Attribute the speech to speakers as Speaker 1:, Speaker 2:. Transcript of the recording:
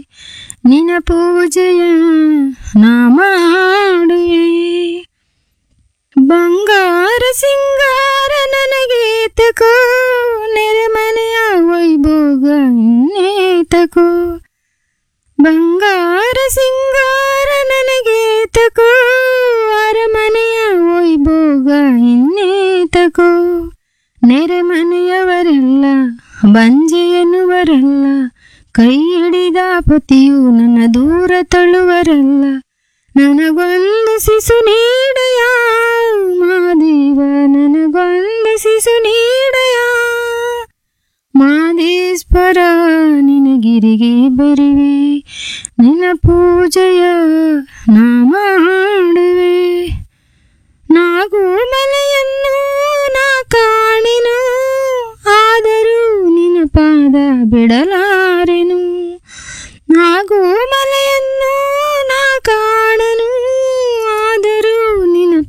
Speaker 1: ನಿನ ಪೂಜೆಯ ನಾ ಮಾಡುವೆ ಬಂಗಾರ ಸಿಂಗಾರ ನನಗೆ ತಕೋ ನೆರೆಮನೆಯ ವೈಭೋಗ ಇನ್ನೇತಕೋ ಬಂಗಾರ ಸಿಂಗಾರ ನನಗೆ ತಕೋ ಅರಮನೆಯ ವೈಭೋಗ ಇನ್ನೇತಕೋ ನೆರೆಮನೆಯವರೆಲ್ಲ ಬಂಜೆ ಎನ್ನುವರಲ್ಲ ಕೈ ಹಿಡಿದ ಪತಿಯು ನನ್ನ ದೂರ ತಳ್ಳುವರಲ್ಲ ನನಗೊಂದು ಶಿಶು ನೀಡಯ ಮಾದೇವ ನನಗೊಂದು ಶಿಶು ನೀಡಯ ಮಾದೇಶ್ವರ ನಿನಗಿರಿಗೆ ಬರುವೆ ನಿನ್ನ ಪೂಜೆಯ ನಾ ಮಾಡುವೆ ನಾಗೂ ಮಲೆಯನ್ನು ನಾ ಕಾಣೆನು ಆದರೂ ನಿನ್ನ ಪಾದ ಬಿಡಲಾರೆನು ನಾಗೂ